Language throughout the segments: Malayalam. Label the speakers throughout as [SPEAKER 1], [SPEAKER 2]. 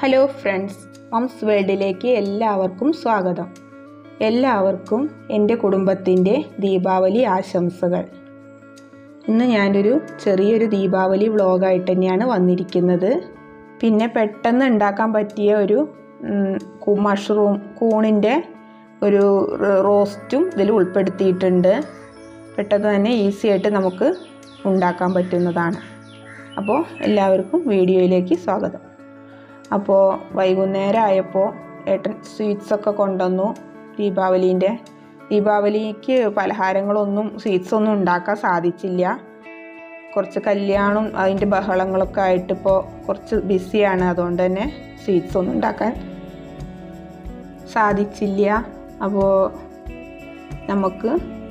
[SPEAKER 1] ഹലോ ഫ്രണ്ട്സ് മംസ് വേൾഡിലേക്ക് എല്ലാവർക്കും സ്വാഗതം എല്ലാവർക്കും എൻ്റെ കുടുംബത്തിൻ്റെ ദീപാവലി ആശംസകൾ ഇന്ന് ഞാനൊരു ചെറിയൊരു ദീപാവലി വ്ളോഗായിട്ട് തന്നെയാണ് വന്നിരിക്കുന്നത് പിന്നെ പെട്ടെന്ന് ഉണ്ടാക്കാൻ പറ്റിയ ഒരു ഉം, കു- മഷ്റൂം കൂണിൻ്റെ ഒരു റ- റോസ്റ്റും ഇതിൽ ഉൾപ്പെടുത്തിയിട്ടുണ്ട് പെട്ടെന്ന് തന്നെ ഈസി ആയിട്ട് നമുക്ക് ഉണ്ടാക്കാൻ പറ്റുന്നതാണ് അപ്പോൾ എല്ലാവർക്കും വീഡിയോയിലേക്ക് സ്വാഗതം അപ്പോൾ വൈകുന്നേരം ആയപ്പോൾ ഏട്ടൻ സ്വീറ്റ്സൊക്കെ കൊണ്ടുവന്നു ദീപാവലീൻ്റെ ദീപാവലിക്ക് പലഹാരങ്ങളൊന്നും സ്വീറ്റ്സ് ഒന്നും ഉണ്ടാക്കാൻ സാധിച്ചില്ല കുറച്ച് കല്യാണം അതിൻ്റെ ബഹളങ്ങളൊക്കെ ആയിട്ട് ഇപ്പോൾ കുറച്ച് ബിസിയാണ് അതുകൊണ്ട് തന്നെ സ്വീറ്റ്സ് ഒന്നും ഉണ്ടാക്കാൻ സാധിച്ചില്ല അപ്പോൾ നമുക്ക്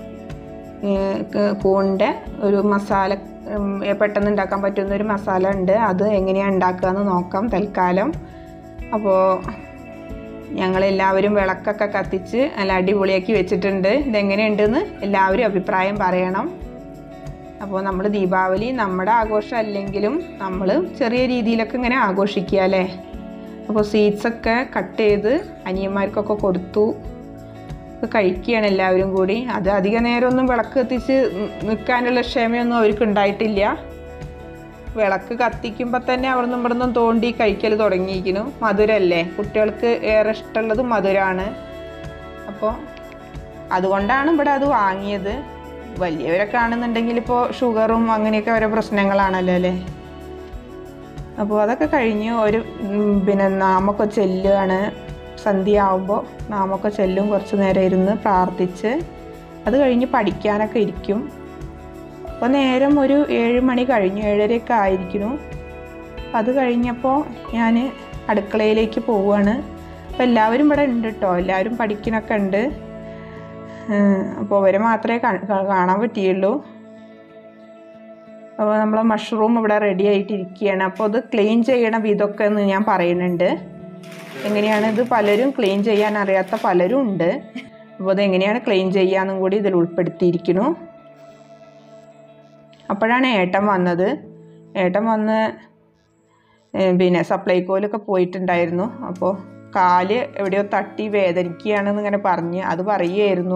[SPEAKER 1] കൂണിൻ്റെ ഒരു മസാല ഉം, പെട്ടെന്ന് ഉണ്ടാക്കാൻ പറ്റുന്ന ഒരു മസാല ഉണ്ട് അത് എങ്ങനെയാണ് ഉണ്ടാക്കുക എന്ന് നോക്കാം തൽക്കാലം അപ്പോൾ ഞങ്ങളെല്ലാവരും വിളക്കൊക്കെ കത്തിച്ച് നല്ല അടിപൊളിയാക്കി വെച്ചിട്ടുണ്ട് ഇതെങ്ങനെയുണ്ടെന്ന് എല്ലാവരും അഭിപ്രായം പറയണം അപ്പോൾ നമ്മൾ ദീപാവലി നമ്മുടെ ആഘോഷം അല്ലെങ്കിലും നമ്മൾ ചെറിയ രീതിയിലൊക്കെ ഇങ്ങനെ ആഘോഷിക്കുക അല്ലേ അപ്പോൾ സ്വീറ്റ്സൊക്കെ കട്ട് ചെയ്ത് അനിയന്മാർക്കൊക്കെ കൊടുത്തു ഒക്കെ കഴിക്കുകയാണ് എല്ലാവരും കൂടി അത് അധിക നേരമൊന്നും വിളക്ക് കത്തിച്ച് നിൽക്കാനുള്ള ക്ഷമയൊന്നും അവർക്ക് ഉണ്ടായിട്ടില്ല വിളക്ക് കത്തിക്കുമ്പോൾ തന്നെ അവിടുന്ന് ഇവിടുന്ന് തോണ്ടി കഴിക്കൽ തുടങ്ങിയിരിക്കുന്നു മധുരല്ലേ കുട്ടികൾക്ക് ഏറെ ഇഷ്ടമുള്ളത് മധുരമാണ് അപ്പോൾ അതുകൊണ്ടാണ് ഇവിടെ അത് വാങ്ങിയത് വലിയവരൊക്കെ ആണെന്നുണ്ടെങ്കിൽ ഇപ്പോൾ ഷുഗറും അങ്ങനെയൊക്കെ ഓരോ പ്രശ്നങ്ങളാണല്ലോ അല്ലേ അപ്പോൾ അതൊക്കെ കഴിഞ്ഞ് ഒരു ഉം, പിന്നെ നാമൊക്കെ ചെല്ലുകയാണ് സന്ധ്യ ആവുമ്പോൾ നാമൊക്കെ ചെല്ലും കുറച്ച് നേരം ഇരുന്ന് പ്രാർത്ഥിച്ച് അത് കഴിഞ്ഞ് പഠിക്കാനൊക്കെ ഇരിക്കും അപ്പോൾ നേരം ഒരു ഏഴ് മണി കഴിഞ്ഞു ഏഴരയൊക്കെ ആയിരിക്കുന്നു അപ്പം അത് കഴിഞ്ഞപ്പോൾ ഞാൻ അടുക്കളയിലേക്ക് പോവുകയാണ് അപ്പോൾ എല്ലാവരും ഇവിടെ ഉണ്ട് കേട്ടോ എല്ലാവരും പഠിക്കണൊക്കെ ഉണ്ട് അപ്പോൾ അവരെ മാത്രമേ കാ- കാ- കാണാൻ പറ്റിയുള്ളൂ അപ്പോൾ നമ്മളെ മഷ്റൂം ഇവിടെ റെഡി ആയിട്ടിരിക്കുകയാണ് അപ്പോൾ അത് ക്ലീൻ ചെയ്യണ വിധമൊക്കെ എന്ന് ഞാൻ പറയുന്നുണ്ട് എങ്ങനെയാണ് ഇത് പലരും ക്ലീൻ ചെയ്യാൻ അറിയാത്ത പലരും ഉണ്ട് അപ്പോൾ അത് എങ്ങനെയാണ് ക്ലീൻ ചെയ്യാന്നും കൂടി ഇതിൽ ഉൾപ്പെടുത്തിയിരിക്കുന്നു അപ്പോഴാണ് ഏട്ടൻ വന്നത് ഏട്ടൻ വന്ന് ഏ, പിന്നെ സപ്ലൈകോയിലൊക്കെ പോയിട്ടുണ്ടായിരുന്നു അപ്പോൾ കാല് എവിടെയോ തട്ടി വേദനിക്കുകയാണെന്ന് ഇങ്ങനെ പറഞ്ഞ് അത് പറയുമായിരുന്നു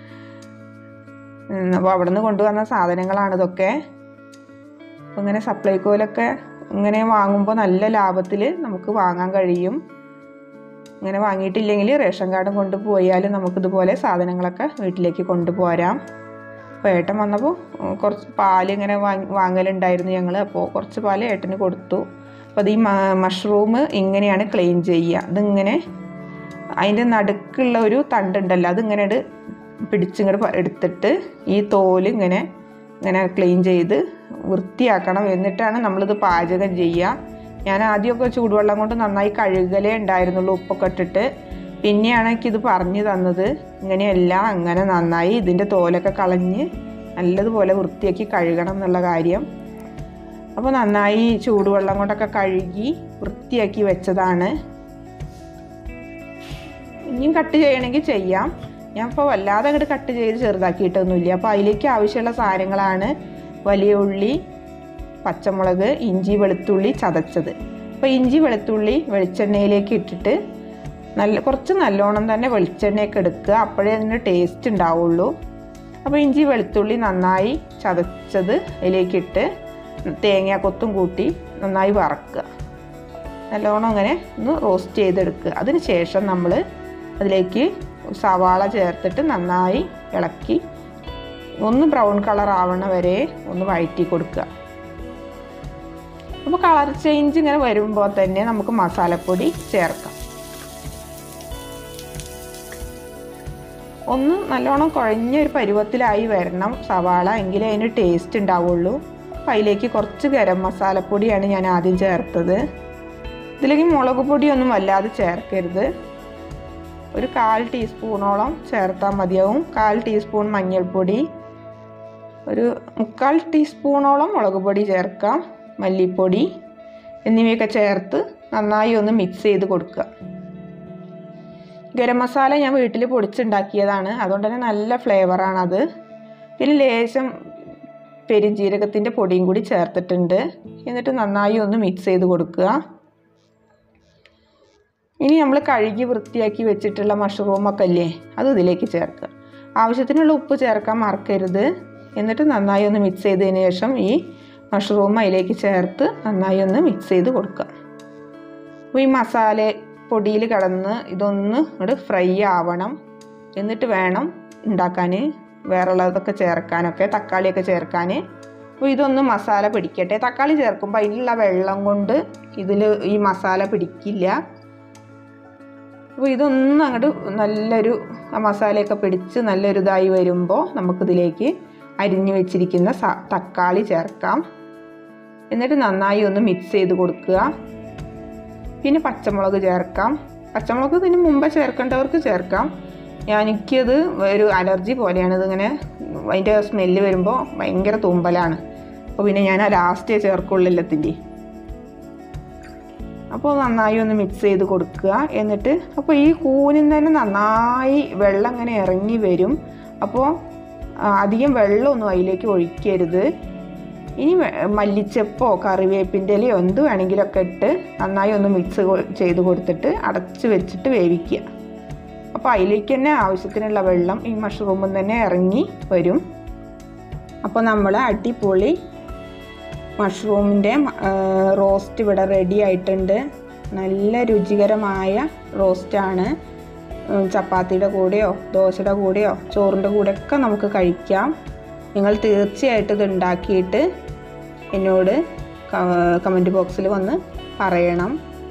[SPEAKER 1] അപ്പോൾ അവിടെ നിന്ന് കൊണ്ടുവന്ന സാധനങ്ങളാണ് ഇതൊക്കെ അപ്പോൾ ഇങ്ങനെ സപ്ലൈകോയിലൊക്കെ ഇങ്ങനെ വാങ്ങുമ്പോൾ നല്ല ലാഭത്തിൽ നമുക്ക് വാങ്ങാൻ കഴിയും ഇങ്ങനെ വാങ്ങിയിട്ടില്ലെങ്കിൽ റേഷൻ കാർഡും കൊണ്ടുപോയാൽ നമുക്കിതുപോലെ സാധനങ്ങളൊക്കെ വീട്ടിലേക്ക് കൊണ്ടുപോരാം അപ്പോൾ ഏട്ടൻ വന്നപ്പോൾ ഉം, കുറച്ച് പാൽ ഇങ്ങനെ വാങ്ങി വാങ്ങലുണ്ടായിരുന്നു ഞങ്ങൾ അപ്പോൾ കുറച്ച് പാൽ ഏട്ടന് കൊടുത്തു അപ്പോൾ അത് ഈ മഷ്റൂം ഇങ്ങനെയാണ് ക്ലീൻ ചെയ്യുക ഇതിങ്ങനെ അതിൻ്റെ നടുക്കുള്ള ഒരു തണ്ടുണ്ടല്ലോ അതിങ്ങനെ ഇട് പിടിച്ചിങ്ങോട്ട് പ- എടുത്തിട്ട് ഈ തോല് ഇങ്ങനെ ഇങ്ങനെ ക്ലീൻ ചെയ്ത് വൃത്തിയാക്കണം എന്നിട്ടാണ് നമ്മളിത് പാചകം ചെയ്യുക ഞാൻ ആദ്യമൊക്കെ ചൂടുവെള്ളം കൊണ്ട് നന്നായി കഴുകലേ ഉണ്ടായിരുന്നുള്ളൂ ഉപ്പൊക്കെ ഇട്ടിട്ട് പിന്നെയാണ് എനിക്കിത് പറഞ്ഞു തന്നത് ഇങ്ങനെയല്ല അങ്ങനെ നന്നായി ഇതിൻ്റെ തോലൊക്കെ കളഞ്ഞ് നല്ലതുപോലെ വൃത്തിയാക്കി കഴുകണം എന്നുള്ള കാര്യം അപ്പോൾ നന്നായി ചൂടുവെള്ളം കൊണ്ടൊക്കെ കഴുകി വൃത്തിയാക്കി വെച്ചതാണ് ഇനിയും കട്ട് ചെയ്യണമെങ്കിൽ ചെയ്യാം ഞാൻ ഇപ്പോൾ വല്ലാതെ അങ്ങോട്ട് കട്ട് ചെയ്ത് ചെറുതാക്കിയിട്ടൊന്നുമില്ല അപ്പോൾ അതിലേക്ക് ആവശ്യമുള്ള സാധനങ്ങളാണ് വലിയ ഉള്ളി പച്ചമുളക് ഇഞ്ചി വെളുത്തുള്ളി ചതച്ചത് അപ്പോൾ ഇഞ്ചി വെളുത്തുള്ളി വെളിച്ചെണ്ണയിലേക്ക് ഇട്ടിട്ട് നല്ല കുറച്ച് നല്ലോണം തന്നെ വെളിച്ചെണ്ണയൊക്കെ എടുക്കുക അപ്പോഴേ അതിന് ടേസ്റ്റ് ഉണ്ടാവുള്ളൂ അപ്പോൾ ഇഞ്ചി വെളുത്തുള്ളി നന്നായി ചതച്ചത് അതിലേക്കിട്ട് തേങ്ങാക്കൊത്തും കൂട്ടി നന്നായി വറക്കുക നല്ലോണം അങ്ങനെ ഒന്ന് റോസ്റ്റ് ചെയ്തെടുക്കുക അതിന് ശേഷം നമ്മൾ അതിലേക്ക് സവാള ചേർത്തിട്ട് നന്നായി ഇളക്കി ഒന്ന് ബ്രൗൺ കളർ ആവണ വരെ ഒന്ന് വഴറ്റി കൊടുക്കുക അപ്പോൾ കളർ ചേഞ്ച് ഇങ്ങനെ വരുമ്പോൾ തന്നെ നമുക്ക് മസാലപ്പൊടി ചേർക്കാം ഒന്ന് നല്ലോണം കുഴഞ്ഞ ഒരു പരുവത്തിലായി വരണം സവാള എങ്കിലേ അതിന് ടേസ്റ്റ് ഉണ്ടാവുള്ളൂ അപ്പം അതിലേക്ക് കുറച്ച് ഗരം മസാലപ്പൊടിയാണ് ഞാൻ ആദ്യം ചേർത്തത് ഇതിലേക്ക് മുളക് പൊടിയൊന്നും വല്ലാതെ ചേർക്കരുത് ഒരു കാൽ ടീസ്പൂണോളം ചേർത്താൽ മതിയാവും കാൽ ടീസ്പൂൺ മഞ്ഞൾപ്പൊടി ഒരു മുക്കാൽ ടീസ്പൂണോളം മുളക് പൊടി ചേർക്കാം മല്ലിപ്പൊടി എന്നിവയൊക്കെ ചേർത്ത് നന്നായി ഒന്ന് മിക്സ് ചെയ്ത് കൊടുക്കുക ഗരം മസാല ഞാൻ വീട്ടിൽ പൊടിച്ചുണ്ടാക്കിയതാണ് അതുകൊണ്ട് തന്നെ നല്ല ഫ്ലേവറാണത് പിന്നെ ലേശം പെരുംജീരകത്തിൻ്റെ പൊടിയും കൂടി ചേർത്തിട്ടുണ്ട് എന്നിട്ട് നന്നായി ഒന്ന് മിക്സ് ചെയ്ത് കൊടുക്കുക ഇനി നമ്മൾ കഴുകി വൃത്തിയാക്കി വെച്ചിട്ടുള്ള മഷ്റൂമൊക്കെ അല്ലേ അത് ഇതിലേക്ക് ചേർക്കുക ആവശ്യത്തിനുള്ള ഉപ്പ് ചേർക്കാൻ മറക്കരുത് എന്നിട്ട് നന്നായി ഒന്ന് മിക്സ് ചെയ്തതിന് ശേഷം ഈ മഷ്റൂം അതിലേക്ക് ചേർത്ത് നന്നായി ഒന്ന് മിക്സ് ചെയ്ത് കൊടുക്കുക അപ്പോൾ ഈ മസാല പൊടിയിൽ കിടന്ന് ഇതൊന്ന് ഇങ്ങോട്ട് ഫ്രൈ ആവണം എന്നിട്ട് വേണം ഉണ്ടാക്കാൻ വേറെയുള്ളതൊക്കെ ചേർക്കാനൊക്കെ തക്കാളിയൊക്കെ ചേർക്കാൻ അപ്പോൾ ഇതൊന്ന് മസാല പിടിക്കട്ടെ തക്കാളി ചേർക്കുമ്പോൾ അതിലുള്ള വെള്ളം കൊണ്ട് ഇതിൽ ഈ മസാല പിടിക്കില്ല അപ്പോൾ ഇതൊന്നും അങ്ങോട്ട് നല്ലൊരു ആ മസാലയൊക്കെ പിടിച്ച് നല്ലൊരു ഇതായി വരുമ്പോൾ നമുക്കിതിലേക്ക് അരിഞ്ഞു വെച്ചിരിക്കുന്ന സ തക്കാളി ചേർക്കാം എന്നിട്ട് നന്നായി ഒന്ന് മിക്സ് ചെയ്ത് കൊടുക്കുക പിന്നെ പച്ചമുളക് ചേർക്കാം പച്ചമുളക് ഇതിന് മുമ്പ് ചേർക്കേണ്ടവർക്ക് ചേർക്കാം ഞാൻ എനിക്കത് ഒരു അലർജി പോലെയാണ് ഇതിങ്ങനെ അതിൻ്റെ സ്മെല്ല് വരുമ്പോൾ ഭയങ്കര തുമ്പലാണ് അപ്പോൾ പിന്നെ ഞാൻ ആ ലാസ്റ്റേ ചേർക്കുള്ളൂ എല്ലാത്തിൻ്റെ അപ്പോൾ നന്നായി ഒന്ന് മിക്സ് ചെയ്ത് കൊടുക്കുക എന്നിട്ട് അപ്പോൾ ഈ കൂനിൽ തന്നെ നന്നായി വെള്ളം ഇങ്ങനെ ഇറങ്ങി വരും അപ്പോൾ ആ, അധികം വെള്ളമൊന്നും അതിലേക്ക് ഒഴിക്കരുത് ഇനി വെ- മല്ലിച്ചപ്പോ കറിവേപ്പിൻ്റെ ഇലയോ എന്ത് വേണമെങ്കിലൊക്കെ ഇട്ട് നന്നായി ഒന്ന് മിക്സ് ചെയ്ത് കൊടുത്തിട്ട് അടച്ച് വെച്ചിട്ട് വേവിക്കുക അപ്പോൾ അതിലേക്ക് തന്നെ ആവശ്യത്തിനുള്ള വെള്ളം ഈ മഷ്റൂമിൽ തന്നെ ഇറങ്ങി വരും അപ്പോൾ നമ്മൾ അടിപൊളി മഷ്റൂമിൻ്റെ റോസ്റ്റ് ഇവിടെ റെഡി ആയിട്ടുണ്ട് നല്ല രുചികരമായ റോസ്റ്റാണ് ഉം, ചപ്പാത്തിയുടെ കൂടെയോ ദോശയുടെ കൂടെയോ ചോറിൻ്റെ കൂടെയൊക്കെ നമുക്ക് കഴിക്കാം നിങ്ങൾ തീർച്ചയായിട്ടും ഇത് ഉണ്ടാക്കിയിട്ട് എന്നോട് കമൻറ്റ് ബോക്സിൽ വന്ന് പറയണം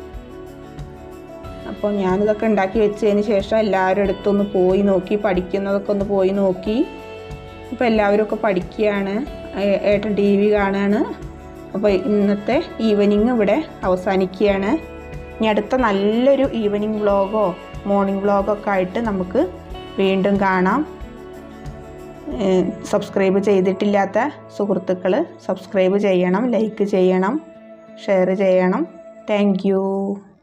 [SPEAKER 1] അപ്പോൾ ഞാനിതൊക്കെ ഉണ്ടാക്കി വെച്ചതിന് ശേഷം എല്ലാവരും അടുത്തൊന്ന് പോയി നോക്കി പഠിക്കുന്നതൊക്കെ ഒന്ന് പോയി നോക്കി അപ്പോൾ എല്ലാവരും ഒക്കെ പഠിക്കുകയാണ് ഏ- ഏട്ടൻ ടി വി കാണുകയാണ് അപ്പോൾ ഇന്നത്തെ ഈവനിങ് ഇവിടെ അവസാനിക്കുകയാണ് ഇനി അടുത്ത നല്ലൊരു ഈവനിങ് വ്ളോഗോ മോർണിംഗ് വ്ളോഗോ ഒക്കെ ആയിട്ട് നമുക്ക് വീണ്ടും കാണാം സബ്സ്ക്രൈബ് ചെയ്തിട്ടില്ലാത്ത സുഹൃത്തുക്കൾ സബ്സ്ക്രൈബ് ചെയ്യണം ലൈക്ക് ചെയ്യണം ഷെയർ ചെയ്യണം താങ്ക്